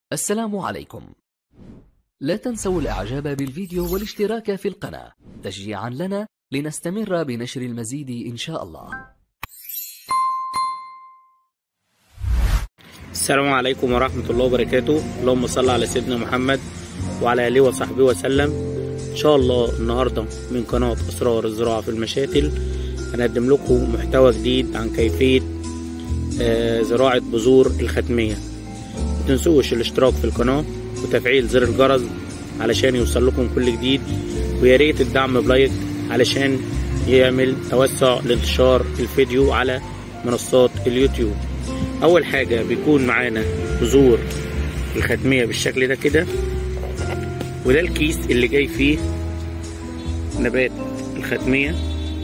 السلام عليكم لا تنسوا الاعجاب بالفيديو والاشتراك في القناة تشجيعا لنا لنستمر بنشر المزيد ان شاء الله السلام عليكم ورحمة الله وبركاته اللهم صل على سيدنا محمد وعلى آله وصحبه وسلم إن شاء الله النهاردة من قناة أسرار الزراعة في المشاتل هنقدم لكم محتوى جديد عن كيفية آه، زراعة بذور الختمية متنسوش الاشتراك في القناة وتفعيل زر الجرس علشان يوصل لكم كل جديد وياريت الدعم بلايك علشان يعمل توسع لانتشار الفيديو على منصات اليوتيوب اول حاجة بيكون معانا بذور الختمية بالشكل ده كده وده الكيس اللي جاي فيه نبات الختمية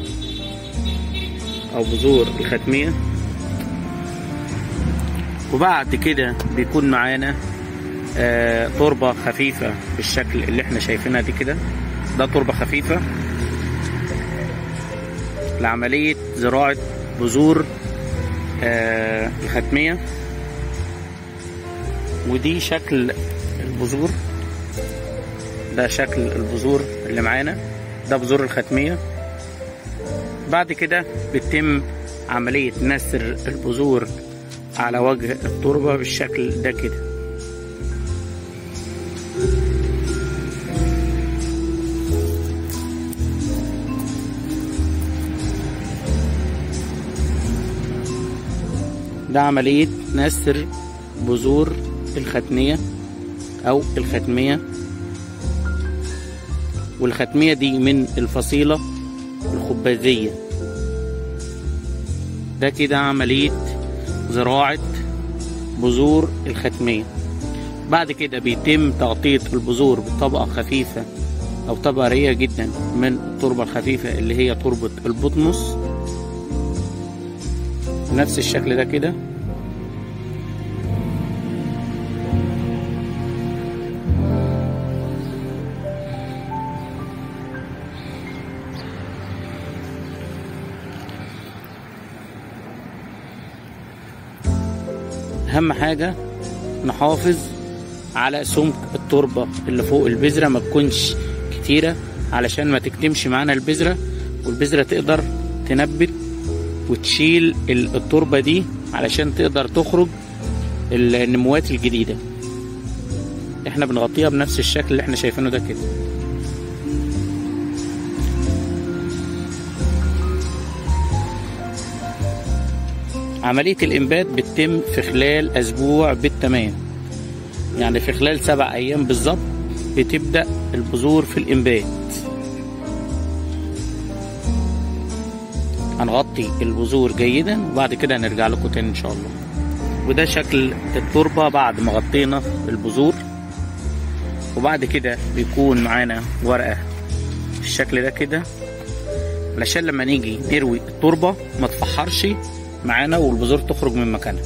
او بذور الختمية وبعد كده بيكون معانا آه تربة خفيفة بالشكل اللي احنا شايفينها دي كده ده تربة خفيفة لعملية زراعة بذور آه الختمية ودي شكل البذور ده شكل البذور اللي معانا ده بذور الختمية بعد كده بتتم عملية نسر البذور على وجه التربة بالشكل ده كده ده عملية نسر بذور الختمية أو الختمية والختمية دي من الفصيلة الخبازية ده كده عملية زراعة بذور الختمية بعد كده بيتم تغطية البذور بطبقة خفيفة أو طبقة رقيقة جدا من التربة الخفيفة اللي هي تربة البطمس نفس الشكل ده كده اهم حاجه نحافظ على سمك التربه اللي فوق البذره ما تكونش كتيره علشان ما تكتمش معانا البذره والبذره تقدر تنبت وتشيل التربه دي علشان تقدر تخرج النموات الجديده احنا بنغطيها بنفس الشكل اللي احنا شايفينه ده كده عملية الإنبات بتتم في خلال أسبوع بالتمام يعني في خلال سبع أيام بالظبط بتبدأ البذور في الإنبات هنغطي البذور جيدا وبعد كده هنرجع لكم تاني إن شاء الله وده شكل التربة بعد ما غطينا البذور وبعد كده بيكون معانا ورقة بالشكل ده كده علشان لما نيجي نروي التربة ما تفحرش معانا والبذور تخرج من مكانها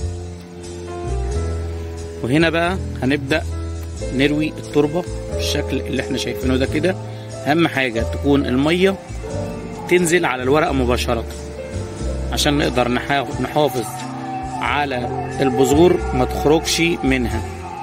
وهنا بقى هنبدأ نروي التربة بالشكل اللي احنا شايفينه ده كده اهم حاجة تكون المية تنزل على الورقة مباشرة عشان نقدر نحافظ على البذور ما تخرجش منها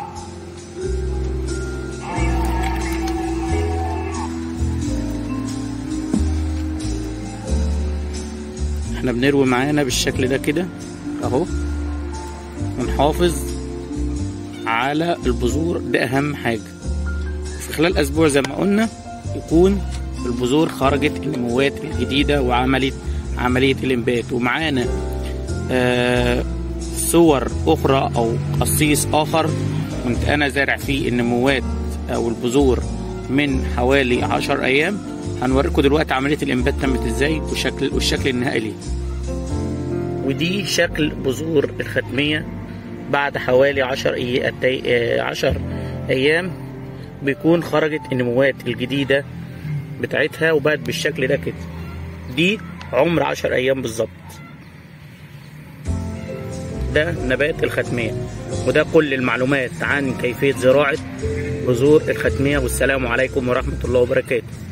احنا بنروي معانا بالشكل ده كده اهو ونحافظ على البذور ده اهم حاجة في خلال اسبوع زي ما قلنا يكون البذور خرجت النموات الجديدة وعملت عملية الانبات ومعانا آه صور اخرى او قصيص اخر كنت انا زارع فيه النموات او البذور من حوالي عشر ايام هنوريكم دلوقتي عمليه الانبات تمت ازاي والشكل والشكل النهائي ليه ودي شكل بذور الختميه بعد حوالي عشر أي... عشر ايام بيكون خرجت النموات الجديده بتاعتها وبقت بالشكل ده كده دي عمر عشر ايام بالظبط ده نبات الختميه وده كل المعلومات عن كيفيه زراعه بذور الختميه والسلام عليكم ورحمه الله وبركاته